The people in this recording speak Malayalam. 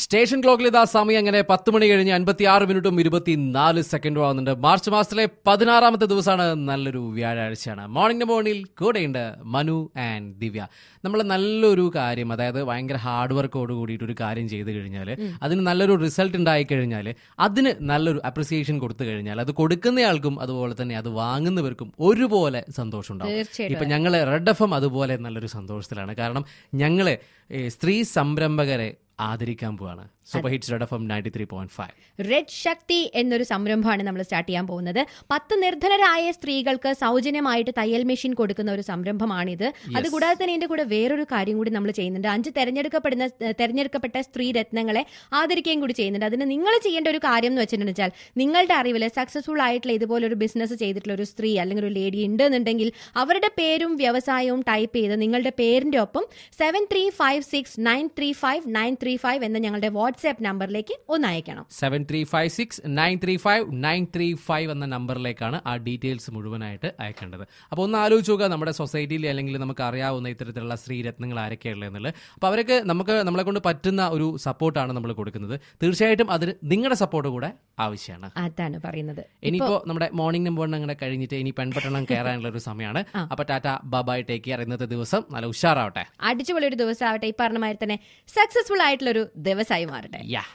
സ്റ്റേഷൻ ക്ലോക്കിൽ ഇതാ സമയം അങ്ങനെ പത്ത് മണി കഴിഞ്ഞ് അൻപത്തി ആറ് മിനിറ്റും ഇരുപത്തിനാല് സെക്കൻഡും ആവുന്നുണ്ട് മാർച്ച് മാസത്തിലെ പതിനാറാമത്തെ ദിവസമാണ് നല്ലൊരു വ്യാഴാഴ്ചയാണ് മോർണിംഗ് മോർണിംഗിൽ കൂടെയുണ്ട് മനു ആൻഡ് ദിവ്യ നമ്മൾ നല്ലൊരു കാര്യം അതായത് ഭയങ്കര ഹാർഡ് വർക്കോട് കൂടിയിട്ട് ഒരു കാര്യം ചെയ്തു കഴിഞ്ഞാൽ അതിന് നല്ലൊരു റിസൾട്ട് ഉണ്ടായി കഴിഞ്ഞാൽ അതിന് നല്ലൊരു അപ്രിസിയേഷൻ കൊടുത്തു കഴിഞ്ഞാൽ അത് കൊടുക്കുന്നയാൾക്കും അതുപോലെ തന്നെ അത് വാങ്ങുന്നവർക്കും ഒരുപോലെ സന്തോഷം ഉണ്ടാവും തീർച്ചയായിട്ടും. ഇപ്പൊ ഞങ്ങള് റെഡ് എഫ് എം അതുപോലെ നല്ലൊരു സന്തോഷത്തിലാണ് കാരണം ഞങ്ങള് ഏ, സ്ത്രീ സംരംഭകരെ ആദരിക്കാൻ പോവാണ് super hits red F M ninety three point five red Shakti എന്നൊരു സംരംഭമാണ് നമ്മൾ സ്റ്റാർട്ട് ചെയ്യാൻ പോകുന്നത് പത്ത് നിർധനരായ സ്ത്രീകൾക്ക് സൗജന്യമായിട്ട് തയ്യൽ മെഷീൻ കൊടുക്കുന്ന ഒരു സംരംഭമാണിത് അതുകൂടാതെ തന്നെ ഇതിന്റെ കൂടെ വേറൊരു കാര്യം കൂടി നമ്മൾ ചെയ്യുന്നുണ്ട് അഞ്ച് തെരഞ്ഞെടുക്കപ്പെടുന്ന തെരഞ്ഞെടുക്കപ്പെട്ട സ്ത്രീ രത്നങ്ങളെ ആദരിക്കുകയും കൂടി ചെയ്യുന്നുണ്ട് അതിന് നിങ്ങൾ ചെയ്യേണ്ട ഒരു കാര്യം എന്ന് വെച്ചിട്ടുണ്ടെങ്കിൽ നിങ്ങളുടെ അറിവിൽ സക്സസ്ഫുൾ ആയിട്ടുള്ള ഇതുപോലൊരു ബിസിനസ് ചെയ്തിട്ടുള്ള ഒരു സ്ത്രീ അല്ലെങ്കിൽ ഒരു ലേഡി ഉണ്ട് എന്നുണ്ടെങ്കിൽ അവരുടെ പേരും വ്യവസായവും ടൈപ്പ് ചെയ്ത് നിങ്ങളുടെ പേരിന്റെ ഒപ്പം seven three five six nine three five nine three five എന്ന ഞങ്ങളുടെ വാട്സ്ആപ്പ് നമ്പറിലേക്ക് ഒന്ന് അയക്കണം seven three five six nine three five nine three five എന്ന നമ്പറിലേക്കാണ് ആ ഡീറ്റെയിൽസ് മുഴുവനായിട്ട് അയക്കേണ്ടത് അപ്പോൾ ഒന്ന് ആലോചിച്ച് നോക്കുക നമ്മുടെ സൊസൈറ്റിയിൽ അല്ലെങ്കിൽ നമുക്ക് അറിയാവുന്ന ഇത്തരത്തിലുള്ള സ്ത്രീരത്നങ്ങൾ ആരൊക്കെയുള്ളത് എന്നുള്ളത് അപ്പോൾ അവർക്ക് നമുക്ക് നമ്മളെ കൊണ്ട് പറ്റുന്ന ഒരു സപ്പോർട്ടാണ് നമ്മൾ കൊടുക്കുന്നത് തീർച്ചയായിട്ടും അതിന് നിങ്ങളുടെ സപ്പോർട്ട് കൂടെ ആവശ്യമാണ് അതാണ് പറയുന്നത് ഇനിയിപ്പോ നമ്മുടെ മോർണിംഗ് നമ്പർ അങ്ങനെ കഴിഞ്ഞിട്ട് ഇനി പെൺപട്ടണം കയറാനുള്ള ഒരു സമയമാണ് അപ്പൊ ടാറ്റ ബബായ് ടേക്ക് കെയർ ഇന്നത്തെ ദിവസം നല്ല ഉഷാറാവട്ടെ അടിച്ചുപൊളി ഒരു ദിവസമാവട്ടെ ഈ പറഞ്ഞ മാതിരി തന്നെ സക്സസ്ഫുൾ ആയിട്ടുള്ള ഒരു ദിവസമായി മാറട്ടെ യാ